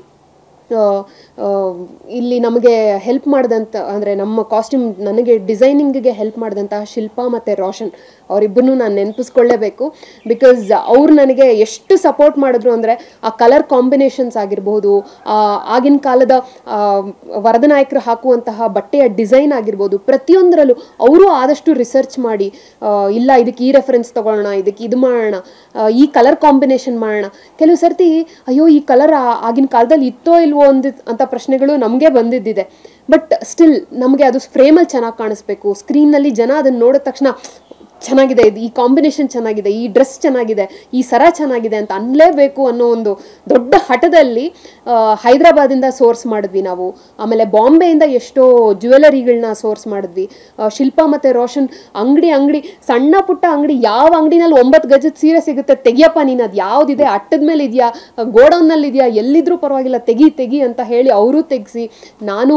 ಇಲ್ಲಿ ನಮಗೆ ಹೆಲ್ಪ್ ಮಾಡಿದಂಥ ಅಂದರೆ ನಮ್ಮ ಕಾಸ್ಟ್ಯೂಮ್ ನನಗೆ ಡಿಸೈನಿಂಗಿಗೆ ಹೆಲ್ಪ್ ಮಾಡಿದಂತಹ ಶಿಲ್ಪಾ ಮತ್ತು ರೋಷನ್ ಅವರಿಬ್ಬರನ್ನೂ ನಾನು ನೆನಪಿಸ್ಕೊಳ್ಳೇಬೇಕು ಬಿಕಾಸ್ ಅವ್ರು ನನಗೆ ಎಷ್ಟು ಸಪೋರ್ಟ್ ಮಾಡಿದ್ರು ಅಂದರೆ ಆ ಕಲರ್ ಕಾಂಬಿನೇಷನ್ಸ್ ಆಗಿರ್ಬೋದು ಆ ಆಗಿನ ಕಾಲದ ಆ, ವರದನಾಯಕರು ಹಾಕುವಂತಹ ಬಟ್ಟೆಯ ಡಿಸೈನ್ ಆಗಿರ್ಬೋದು ಪ್ರತಿಯೊಂದರಲ್ಲೂ ಅವರು ಆದಷ್ಟು ರಿಸರ್ಚ್ ಮಾಡಿ ಆ, ಇಲ್ಲ ಇದಕ್ಕೆ ಈ ರೆಫರೆನ್ಸ್ ತಗೊಳ್ಳೋಣ ಇದಕ್ಕೆ ಇದು ಮಾಡೋಣ ಆ, ಈ ಕಲರ್ ಕಾಂಬಿನೇಷನ್ ಮಾಡೋಣ ಕೆಲವು ಸರ್ತಿ ಅಯ್ಯೋ ಈ ಕಲರ್ ಆಗಿನ ಕಾಲದಲ್ಲಿ ಇತ್ತೋ ಇಲ್ವೋ ಅಂದ ಅಂತ ಪ್ರಶ್ನೆಗಳು ನಮಗೆ ಬಂದಿದ್ದಿದೆ ಬಟ್ ಸ್ಟಿಲ್ ನಮಗೆ ಅದು ಫ್ರೇಮಲ್ಲಿ ಚೆನ್ನಾಗಿ ಕಾಣಿಸ್ಬೇಕು ಸ್ಕ್ರೀನ್ನಲ್ಲಿ ಜನ ಅದನ್ನು ನೋಡಿದ ತಕ್ಷಣ ಚೆನ್ನಾಗಿದೆ ಇದು ಈ ಕಾಂಬಿನೇಷನ್ ಚೆನ್ನಾಗಿದೆ ಈ ಡ್ರೆಸ್ ಚೆನ್ನಾಗಿದೆ ಈ ಸರ ಚೆನ್ನಾಗಿದೆ ಅಂತ ಅನ್ನಲೇಬೇಕು ಅನ್ನೋ ಒಂದು ದೊಡ್ಡ ಹಠದಲ್ಲಿ ಆ, ಹೈದ್ರಾಬಾದಿಂದ ಸೋರ್ಸ್ ಮಾಡಿದ್ವಿ ನಾವು ಆಮೇಲೆ ಬಾಂಬೆಯಿಂದ ಎಷ್ಟೋ ಜ್ಯುವೆಲರಿಗಳನ್ನ ಸೋರ್ಸ್ ಮಾಡಿದ್ವಿ ಆ, ಶಿಲ್ಪಾ ಮತ್ತು ರೋಷನ್ ಅಂಗಡಿ ಅಂಗಡಿ ಸಣ್ಣ ಪುಟ್ಟ ಅಂಗಡಿ ಯಾವ ಅಂಗಡಿನಲ್ಲಿ ಒಂಬತ್ತು ಗಜದ ಸೀರೆ ಸಿಗುತ್ತೆ ತೆಗಿಯಪ್ಪ ನೀನು ಅದು ಯಾವುದಿದೆ ಅಟ್ಟದ ಮೇಲೆ ಇದೆಯಾ ಗೋಡೌನ್ನಲ್ಲಿ ಇದೆಯಾ ಎಲ್ಲಿದ್ರೂ ಪರವಾಗಿಲ್ಲ ತೆಗಿ ತೆಗಿ ಅಂತ ಹೇಳಿ ಅವರು ತೆಗೆಸಿ ನಾನು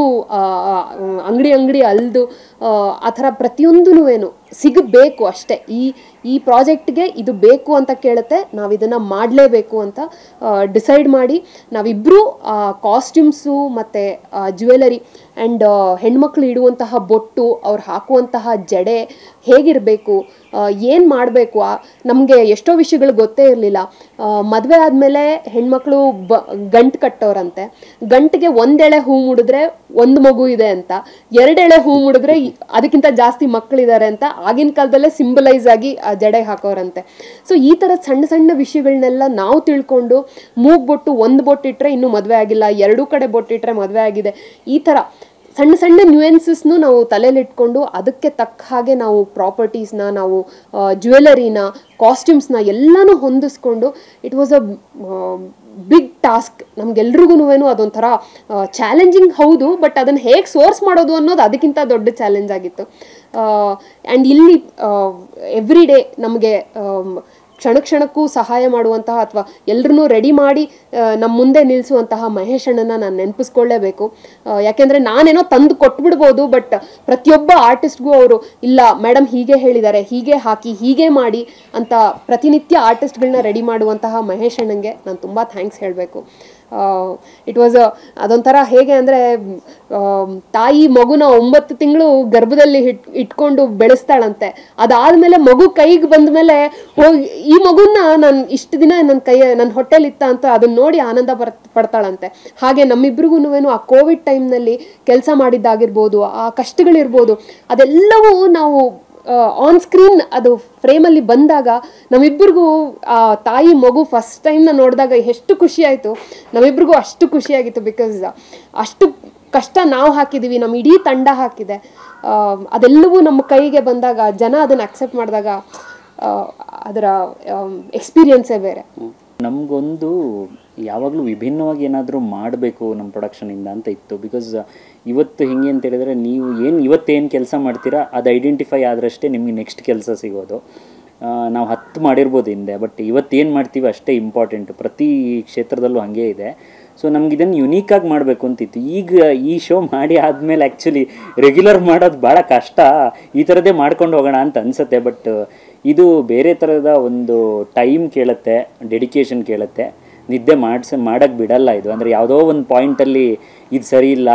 ಅಂಗಡಿ ಅಂಗಡಿ ಅಲ್ದು ಆ, ಆ ಥರ ಪ್ರತಿಯೊಂದೂ ಏನು ಸಿಗಬೇಕು ಅಷ್ಟೇ ಈ ಈ ಪ್ರಾಜೆಕ್ಟ್ಗೆ ಇದು ಬೇಕು ಅಂತ ಕೇಳುತ್ತೆ ನಾವು ಇದನ್ನು ಮಾಡಲೇಬೇಕು ಅಂತ ಡಿಸೈಡ್ ಮಾಡಿ ನಾವಿಬ್ಬರು ಕಾಸ್ಟ್ಯೂಮ್ಸು ಮತ್ತು ಜ್ಯುವೆಲರಿ ಆ್ಯಂಡ್ ಹೆಣ್ಮಕ್ಳು ಇಡುವಂತಹ ಬೊಟ್ಟು ಅವ್ರು ಹಾಕುವಂತಹ ಜಡೆ ಹೇಗಿರಬೇಕು ಏನು ಮಾಡಬೇಕು ನಮಗೆ ಎಷ್ಟೋ ವಿಷಯಗಳು ಗೊತ್ತೇ ಇರಲಿಲ್ಲ ಮದುವೆ ಆದಮೇಲೆ ಹೆಣ್ಮಕ್ಳು ಬ ಗಂಟು ಕಟ್ಟೋರಂತೆ ಗಂಟಿಗೆ ಒಂದೆಳೆ ಹೂ ಮುಡಿದ್ರೆ ಒಂದು ಮಗು ಇದೆ ಅಂತ ಎರಡೆಳೆ ಹೂ ಮುಡಿದ್ರೆ ಈ- ಅದಕ್ಕಿಂತ ಜಾಸ್ತಿ ಮಕ್ಕಳಿದ್ದಾರೆ ಅಂತ ಆಗಿನ ಕಾಲದಲ್ಲೇ ಸಿಂಬಲೈಸ್ ಆಗಿ ಆ ಜಡೆ ಹಾಕೋರಂತೆ ಸೊ ಈ ಥರ ಸಣ್ಣ ಸಣ್ಣ ವಿಷಯಗಳನ್ನೆಲ್ಲ ನಾವು ತಿಳ್ಕೊಂಡು ಮೂಗ್ ಬೊಟ್ಟು ಒಂದು ಬೊಟ್ಟು ಇಟ್ಟರೆ ಇನ್ನೂ ಮದುವೆ ಆಗಿಲ್ಲ ಎರಡೂ ಕಡೆ ಬೊಟ್ಟಿಟ್ರೆ ಮದುವೆ ಆಗಿದೆ ಈ ಥರ ಸಣ್ಣ ಸಣ್ಣ ನ್ಯೂಯೆನ್ಸಸ್ನು ನಾವು ತಲೆಯಲ್ಲಿಟ್ಕೊಂಡು ಅದಕ್ಕೆ ತಕ್ಕ ಹಾಗೆ ನಾವು ಪ್ರಾಪರ್ಟೀಸ್ನ ನಾವು ಜ್ಯುವೆಲರಿನ ಕಾಸ್ಟ್ಯೂಮ್ಸ್ನ ಎಲ್ಲನೂ ಹೊಂದಿಸ್ಕೊಂಡು it was a big task ನಮ್ಗೆಲ್ರಿಗೂ ಅದೊಂಥರ ಚಾಲೆಂಜಿಂಗ್ ಹೌದು ಬಟ್ ಅದನ್ನು ಹೇಗೆ ಸೋರ್ಸ್ ಮಾಡೋದು ಅನ್ನೋದು ಅದಕ್ಕಿಂತ ದೊಡ್ಡ ಚಾಲೆಂಜ್ ಆಗಿತ್ತು ಆ್ಯಂಡ್ ಇಲ್ಲಿ ಎವ್ರಿ ಡೇ ನಮಗೆ ಕ್ಷಣ ಕ್ಷಣಕ್ಕೂ ಸಹಾಯ ಮಾಡುವಂತಹ ಅಥವಾ ಎಲ್ಲರನ್ನೂ ರೆಡಿ ಮಾಡಿ ನಮ್ಮ ಮುಂದೆ ನಿಲ್ಲಿಸುವಂತಹ ಮಹೇಶ್ ಅಣ್ಣನ ನಾನು ನೆನಪಿಸ್ಕೊಳ್ಳೇಬೇಕು ಆ, ಯಾಕೆಂದ್ರೆ ನಾನೇನೋ ತಂದು ಕೊಟ್ಬಿಡ್ಬೋದು ಬಟ್ ಪ್ರತಿಯೊಬ್ಬ ಆರ್ಟಿಸ್ಟ್ಗೂ ಅವರು ಇಲ್ಲ ಮೇಡಮ್ ಹೀಗೆ ಹೇಳಿದ್ದಾರೆ ಹೀಗೆ ಹಾಕಿ ಹೀಗೆ ಮಾಡಿ ಅಂತ ಪ್ರತಿನಿತ್ಯ ಆರ್ಟಿಸ್ಟ್ಗಳನ್ನ ರೆಡಿ ಮಾಡುವಂತಹ ಮಹೇಶ್ ಅಣ್ಣಂಗೆ ನಾನು ತುಂಬ ಥ್ಯಾಂಕ್ಸ್ ಹೇಳಬೇಕು ಇಟ್ ವಾಸ್ ಅದೊಂಥರ ಹೇಗೆ ಅಂದರೆ ತಾಯಿ ಮಗುನ ಒಂಬತ್ತು ತಿಂಗಳು ಗರ್ಭದಲ್ಲಿ ಇಟ್ ಇಟ್ಕೊಂಡು ಬೆಳೆಸ್ತಾಳಂತೆ ಅದಾದಮೇಲೆ ಮಗು ಕೈಗೆ ಬಂದ ಮೇಲೆ ಹೋಗಿ ಈ ಮಗುನ ನಾನು ಇಷ್ಟು ದಿನ ನನ್ನ ಕೈ ನನ್ನ ಹೊಟ್ಟೆಲಿತ್ತ ಅಂತ ಅದನ್ನ ನೋಡಿ ಆನಂದ ಬರ್ ಪಡ್ತಾಳಂತೆ ಹಾಗೆ ನಮ್ಮಿಬ್ರಿಗೂ ಆ ಕೋವಿಡ್ ಟೈಮ್ನಲ್ಲಿ ಕೆಲಸ ಮಾಡಿದ್ದಾಗಿರ್ಬೋದು ಆ ಕಷ್ಟಗಳಿರ್ಬೋದು ಅದೆಲ್ಲವೂ ನಾವು ಆನ್ ಸ್ಕ್ರೀನ್ ಅದು ಫ್ರೇಮಲ್ಲಿ ಬಂದಾಗ ನಮ್ಮಿಬ್ಬರಿಗೂ ಆ ತಾಯಿ ಮಗು ಫಸ್ಟ್ ಟೈಮ್ನ ನೋಡಿದಾಗ ಎಷ್ಟು ಖುಷಿ ಆಯಿತು ನಮ್ಮಿಬ್ರಿಗೂ ಅಷ್ಟು ಖುಷಿಯಾಗಿತ್ತು ಬಿಕಾಸ್ ಅಷ್ಟು ಕಷ್ಟ ನಾವು ಹಾಕಿದ್ದೀವಿ ನಮ್ಮ ಇಡೀ ತಂಡ ಹಾಕಿದೆ ಆ, ಅದೆಲ್ಲವೂ ನಮ್ಮ ಕೈಗೆ ಬಂದಾಗ ಜನ ಅದನ್ನು ಅಕ್ಸೆಪ್ಟ್ ಮಾಡಿದಾಗ ಆ, ಅದರ ಎಕ್ಸ್ಪೀರಿಯನ್ಸೇ ಬೇರೆ ನಮಗೊಂದು ಯಾವಾಗಲೂ ವಿಭಿನ್ನವಾಗಿ ಏನಾದರೂ ಮಾಡಬೇಕು ನಮ್ಮ ಪ್ರೊಡಕ್ಷನಿಂದ ಅಂತ ಇತ್ತು ಬಿಕಾಸ್ ಇವತ್ತು ಹೆಂಗೆ ಅಂತ ಹೇಳಿದ್ರೆ ನೀವು ಏನು ಇವತ್ತೇನು ಕೆಲಸ ಮಾಡ್ತೀರಾ ಅದು ಐಡೆಂಟಿಫೈ ಆದ್ರಷ್ಟೇ ನಿಮಗೆ ನೆಕ್ಸ್ಟ್ ಕೆಲಸ ಸಿಗೋದು ನಾವು ಹತ್ತು ಮಾಡಿರ್ಬೋದು ಹಿಂದೆ ಬಟ್ ಇವತ್ತೇನು ಮಾಡ್ತೀವಿ ಅಷ್ಟೇ ಇಂಪಾರ್ಟೆಂಟ್ ಪ್ರತಿ ಕ್ಷೇತ್ರದಲ್ಲೂ ಹಾಗೇ ಇದೆ ಸೊ ನಮ್ಗೆ ಇದನ್ನು ಯುನೀಕಾಗಿ ಮಾಡಬೇಕು ಅಂತಿತ್ತು ಈಗ ಈ ಶೋ ಮಾಡಿ ಆದಮೇಲೆ ಆ್ಯಕ್ಚುಲಿ ರೆಗ್ಯುಲರ್ ಮಾಡೋದು ಭಾಳ ಕಷ್ಟ ಈ ಥರದ್ದೇ ಮಾಡ್ಕೊಂಡು ಹೋಗೋಣ ಅಂತ ಅನಿಸುತ್ತೆ ಬಟ್ ಇದು ಬೇರೆ ಥರದ ಒಂದು ಟೈಮ್ ಕೇಳುತ್ತೆ ಡೆಡಿಕೇಶನ್ ಕೇಳುತ್ತೆ ನಿದ್ದೆ ಮಾಡಿಸ ಮಾಡೋಕ್ಕೆ ಬಿಡಲ್ಲ ಇದು ಅಂದರೆ ಯಾವುದೋ ಒಂದು ಪಾಯಿಂಟಲ್ಲಿ ಇದು ಸರಿ ಇಲ್ಲ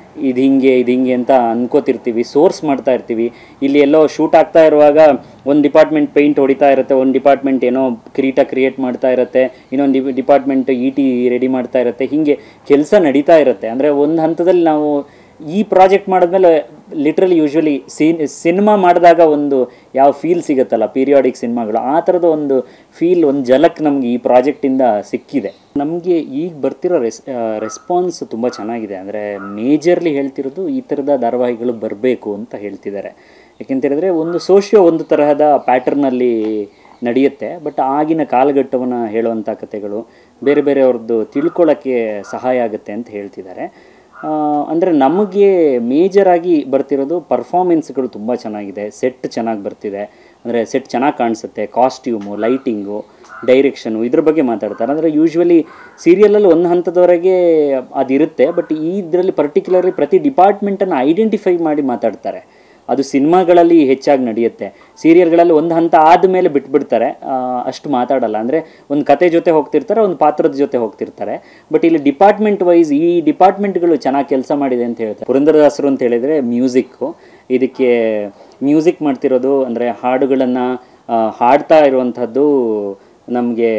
ಇದು ಹಿಂಗೆ ಇದು ಹಿಂಗೆ ಅಂತ ಅನ್ಕೋತಿರ್ತೀವಿ ಸೋರ್ಸ್ ಮಾಡ್ತಾ ಇರ್ತೀವಿ ಇಲ್ಲಿ ಎಲ್ಲೋ ಶೂಟ್ ಆಗ್ತಾ ಇರುವಾಗ ಒಂದು ಡಿಪಾರ್ಟ್ಮೆಂಟ್ ಪೇಂಟ್ ಹೊಡಿತಾ ಇರುತ್ತೆ ಒಂದು ಡಿಪಾರ್ಟ್ಮೆಂಟ್ ಏನೋ ಕಿರೀಟ ಕ್ರಿಯೇಟ್ ಮಾಡ್ತಾ ಇರುತ್ತೆ ಇನ್ನೊಂದು ಡಿಪಾರ್ಟ್ಮೆಂಟ್ ಇ ಟಿ ರೆಡಿ ಮಾಡ್ತಾ ಇರುತ್ತೆ ಹೀಗೆ ಕೆಲಸ ನಡೀತಾ ಇರುತ್ತೆ ಅಂದರೆ ಒಂದು ಹಂತದಲ್ಲಿ ನಾವು ಈ ಪ್ರಾಜೆಕ್ಟ್ ಮಾಡಿದ್ಮೇಲೆ ಲಿಟ್ರಲಿ ಯೂಶ್ವಲಿ ಸೀನ್ ಸಿನಿಮಾ ಮಾಡಿದಾಗ ಒಂದು ಯಾವ ಫೀಲ್ ಸಿಗುತ್ತಲ್ಲ ಪೀರಿಯಾಡಿಕ್ ಸಿನಿಮಾಗಳು ಆ ಥರದ ಒಂದು ಫೀಲ್ ಒಂದು ಜಲಕ್ ನಮ್ಗೆ ಈ ಪ್ರಾಜೆಕ್ಟಿಂದ ಸಿಕ್ಕಿದೆ ನಮಗೆ ಈಗ ಬರ್ತಿರೋ ರೆಸ್ ರೆಸ್ಪಾನ್ಸ್ ತುಂಬ ಚೆನ್ನಾಗಿದೆ ಅಂದರೆ ಮೇಜರ್ಲಿ ಹೇಳ್ತಿರೋದು ಈ ಥರದ ಧಾರಾವಾಹಿಗಳು ಬರಬೇಕು ಅಂತ ಹೇಳ್ತಿದ್ದಾರೆ ಯಾಕೆಂತ ಹೇಳಿದ್ರೆ ಒಂದು ಸೋಷಿಯೋ ಒಂದು ತರಹದ ಪ್ಯಾಟರ್ನಲ್ಲಿ ನಡೆಯುತ್ತೆ ಬಟ್ ಆಗಿನ ಕಾಲಘಟ್ಟವನ್ನು ಹೇಳುವಂಥ ಕಥೆಗಳು ಬೇರೆ ಬೇರೆಯವ್ರದ್ದು ತಿಳ್ಕೊಳ್ಳೋಕ್ಕೆ ಸಹಾಯ ಆಗುತ್ತೆ ಅಂತ ಹೇಳ್ತಿದ್ದಾರೆ ಅಂದರೆ ನಮಗೆ ಮೇಜರಾಗಿ ಬರ್ತಿರೋದು ಪರ್ಫಾಮೆನ್ಸ್ಗಳು ತುಂಬ ಚೆನ್ನಾಗಿದೆ ಸೆಟ್ ಚೆನ್ನಾಗಿ ಬರ್ತಿದೆ ಅಂದರೆ ಸೆಟ್ ಚೆನ್ನಾಗಿ ಕಾಣಿಸುತ್ತೆ ಕಾಸ್ಟ್ಯೂಮು ಲೈಟಿಂಗು ಡೈರೆಕ್ಷನು ಇದ್ರ ಬಗ್ಗೆ ಮಾತಾಡ್ತಾರೆ ಅಂದರೆ ಯೂಶ್ವಲಿ ಸೀರಿಯಲಲ್ಲಿ ಒಂದು ಹಂತದವರೆಗೆ ಅದಿರುತ್ತೆ ಬಟ್ ಈ ಇದರಲ್ಲಿ ಪರ್ಟಿಕ್ಯುಲರ್ಲಿ ಪ್ರತಿ ಡಿಪಾರ್ಟ್ಮೆಂಟನ್ನು ಐಡೆಂಟಿಫೈ ಮಾಡಿ ಮಾತಾಡ್ತಾರೆ ಅದು ಸಿನಿಮಾಗಳಲ್ಲಿ ಹೆಚ್ಚಾಗಿ ನಡೆಯುತ್ತೆ ಸೀರಿಯಲ್ಗಳಲ್ಲಿ ಒಂದು ಹಂತ ಆದಮೇಲೆ ಬಿಟ್ಬಿಡ್ತಾರೆ ಆ, ಅಷ್ಟು ಮಾತಾಡಲ್ಲ ಅಂದರೆ ಒಂದು ಕತೆ ಜೊತೆ ಹೋಗ್ತಿರ್ತಾರೆ ಒಂದು ಪಾತ್ರದ ಜೊತೆ ಹೋಗ್ತಿರ್ತಾರೆ ಬಟ್ ಇಲ್ಲಿ ಡಿಪಾರ್ಟ್ಮೆಂಟ್ ವೈಸ್ ಈ ಡಿಪಾರ್ಟ್ಮೆಂಟ್ಗಳು ಚೆನ್ನಾಗಿ ಕೆಲಸ ಮಾಡಿದೆ ಅಂತ ಹೇಳ್ತಾರೆ ಪುರಂದರದಾಸರು ಅಂತ ಹೇಳಿದರೆ ಮ್ಯೂಸಿಕ್ಕು ಇದಕ್ಕೆ ಮ್ಯೂಸಿಕ್ ಮಾಡ್ತಿರೋದು ಅಂದರೆ ಹಾಡುಗಳನ್ನು ಹಾಡ್ತಾ ಇರುವಂಥದ್ದು ನಮಗೆ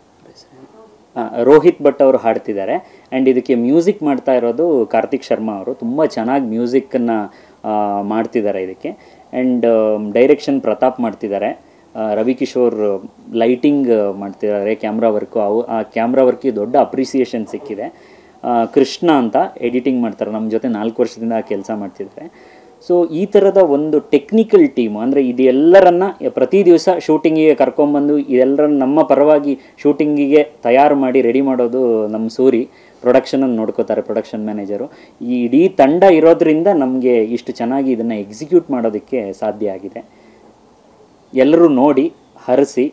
ಆ, ರೋಹಿತ್ ಭಟ್ ಅವರು ಹಾಡ್ತಿದ್ದಾರೆ ಆ್ಯಂಡ್ ಇದಕ್ಕೆ ಮ್ಯೂಸಿಕ್ ಮಾಡ್ತಾ ಇರೋದು ಕಾರ್ತಿಕ್ ಶರ್ಮಾ ಅವರು ತುಂಬ ಚೆನ್ನಾಗಿ ಮ್ಯೂಸಿಕ್ಕನ್ನು ಮಾಡ್ತಿದ್ದಾರೆ ಇದಕ್ಕೆ ಆ್ಯಂಡ್ ಡೈರೆಕ್ಷನ್ ಪ್ರತಾಪ್ ಮಾಡ್ತಿದ್ದಾರೆ ಆ, ರವಿಕಿಶೋರ್ ಲೈಟಿಂಗ್ ಮಾಡ್ತಿದ್ದಾರೆ ಕ್ಯಾಮ್ರಾ ವರ್ಕು ಅವು ಆ ಕ್ಯಾಮ್ರಾ ವರ್ಕಿಗೆ ದೊಡ್ಡ ಅಪ್ರಿಸಿಯೇಷನ್ ಸಿಕ್ಕಿದೆ ಆ, ಕೃಷ್ಣ ಅಂತ ಎಡಿಟಿಂಗ್ ಮಾಡ್ತಾರೆ ನಮ್ಮ ಜೊತೆ ನಾಲ್ಕು ವರ್ಷದಿಂದ ಕೆಲಸ ಮಾಡ್ತಿದ್ದಾರೆ ಸೊ ಈ ಥರದ ಒಂದು ಟೆಕ್ನಿಕಲ್ ಟೀಮು ಅಂದರೆ ಇದೆಲ್ಲರನ್ನ ಪ್ರತಿ ದಿವಸ ಶೂಟಿಂಗಿಗೆ ಕರ್ಕೊಂಬಂದು ಇದೆಲ್ಲರನ್ನ ನಮ್ಮ ಪರವಾಗಿ ಶೂಟಿಂಗಿಗೆ ತಯಾರು ಮಾಡಿ ರೆಡಿ ಮಾಡೋದು ನಮ್ಮ ಸೂರಿ ಪ್ರೊಡಕ್ಷನನ್ನು ನೋಡ್ಕೋತಾರೆ ಪ್ರೊಡಕ್ಷನ್ ಮ್ಯಾನೇಜರು ಈ ಇಡೀ ತಂಡ ಇರೋದ್ರಿಂದ ನಮಗೆ ಇಷ್ಟು ಚೆನ್ನಾಗಿ ಇದನ್ನು ಎಕ್ಸಿಕ್ಯೂಟ್ ಮಾಡೋದಕ್ಕೆ ಸಾಧ್ಯ ಆಗಿದೆ ಎಲ್ಲರೂ ನೋಡಿ ಹರಿಸಿ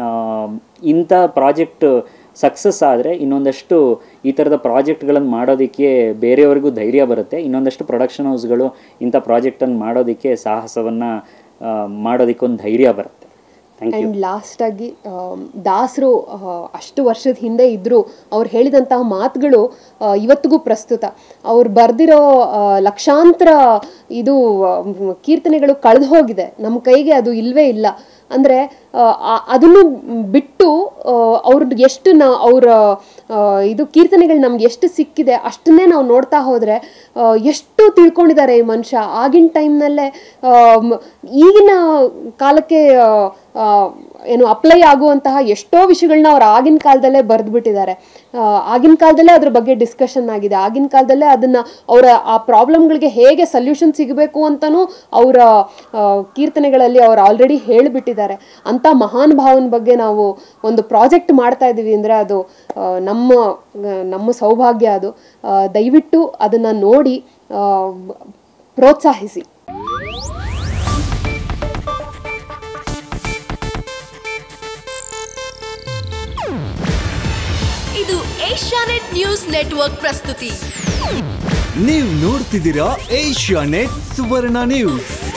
ಇಂಥ ಪ್ರಾಜೆಕ್ಟ್ ಸಕ್ಸಸ್ ಆದರೆ ಇನ್ನೊಂದಷ್ಟು ಈ ಥರದ ಪ್ರಾಜೆಕ್ಟ್ಗಳನ್ನು ಮಾಡೋದಕ್ಕೆ ಬೇರೆಯವರಿಗೂ ಧೈರ್ಯ ಬರುತ್ತೆ ಇನ್ನೊಂದಷ್ಟು ಪ್ರೊಡಕ್ಷನ್ ಹೌಸ್ಗಳು ಇಂಥ ಪ್ರಾಜೆಕ್ಟನ್ನು ಮಾಡೋದಕ್ಕೆ ಸಾಹಸವನ್ನು ಮಾಡೋದಕ್ಕೆ ಒಂದು ಧೈರ್ಯ ಬರುತ್ತೆ ಥ್ಯಾಂಕ್ ಯು ಆ್ಯಂಡ್ ಲಾಸ್ಟಾಗಿ ದಾಸರು ಅಷ್ಟು ವರ್ಷದ ಹಿಂದೆ ಇದ್ದರು ಅವ್ರು ಹೇಳಿದಂತಹ ಮಾತುಗಳು ಆ, ಇವತ್ತಿಗೂ ಪ್ರಸ್ತುತ ಅವ್ರು ಬರೆದಿರೋ ಲಕ್ಷಾಂತರ ಇದು ಆ, ಮ್, ಕೀರ್ತನೆಗಳು ಕಳೆದು ಹೋಗಿದೆ ನಮ್ಮ ಕೈಗೆ ಅದು ಇಲ್ಲವೇ ಇಲ್ಲ ಅಂದರೆ ಅದನ್ನು ಬಿಟ್ಟು ಅವ್ರದ್ದು ಎಷ್ಟು ನಾ ಅವರ ಇದು ಕೀರ್ತನೆಗಳು ನಮ್ಗೆ ಎಷ್ಟು ಸಿಕ್ಕಿದೆ ಅಷ್ಟನ್ನೇ ನಾವು ನೋಡ್ತಾ ಹೋದರೆ ಎಷ್ಟು ತಿಳ್ಕೊಂಡಿದ್ದಾರೆ ಈ ಮನುಷ್ಯ ಆಗಿನ ಟೈಮ್ನಲ್ಲೇ ಈಗಿನ ಕಾಲಕ್ಕೆ ಆ, ಆ, ಏನು ಅಪ್ಲೈ ಆಗುವಂತಹ ಎಷ್ಟೋ ವಿಷಯಗಳನ್ನ ಅವ್ರು ಆಗಿನ ಕಾಲದಲ್ಲೇ ಬರೆದ್ಬಿಟ್ಟಿದ್ದಾರೆ ಆಗಿನ ಕಾಲದಲ್ಲೇ ಅದ್ರ ಬಗ್ಗೆ ಡಿಸ್ಕಷನ್ ಆಗಿದೆ ಆಗಿನ ಕಾಲದಲ್ಲೇ ಅದನ್ನ ಅವರ ಆ ಪ್ರಾಬ್ಲಮ್ಗಳಿಗೆ ಹೇಗೆ ಸೊಲ್ಯೂಷನ್ ಸಿಗಬೇಕು ಅಂತಲೂ ಅವರ ಕೀರ್ತನೆಗಳಲ್ಲಿ ಅವ್ರು ಆಲ್ರೆಡಿ ಹೇಳಿಬಿಟ್ಟಿದ್ದಾರೆ ಅಂಥ ಮಹಾನ್ ಭಾವನ ಬಗ್ಗೆ ನಾವು ಒಂದು ಪ್ರಾಜೆಕ್ಟ್ ಮಾಡ್ತಾ ಇದ್ದೀವಿ ಅಂದರೆ ಅದು ಆ, ನಮ್ಮ ಆ, ನಮ್ಮ ಸೌಭಾಗ್ಯ ಅದು ಆ, ದಯವಿಟ್ಟು ಅದನ್ನು ನೋಡಿ ಆ, ಪ್ರೋತ್ಸಾಹಿಸಿ ಇದು ಏಷ್ಯಾನೆಟ್ ನ್ಯೂಸ್ ನೆಟ್ವರ್ಕ್ ಪ್ರಸ್ತುತಿ ನೀವು ನೋಡ್ತಿದ್ದೀರಾ ಏಷ್ಯಾ ನೆಟ್ ಸುವರ್ಣ ನ್ಯೂಸ್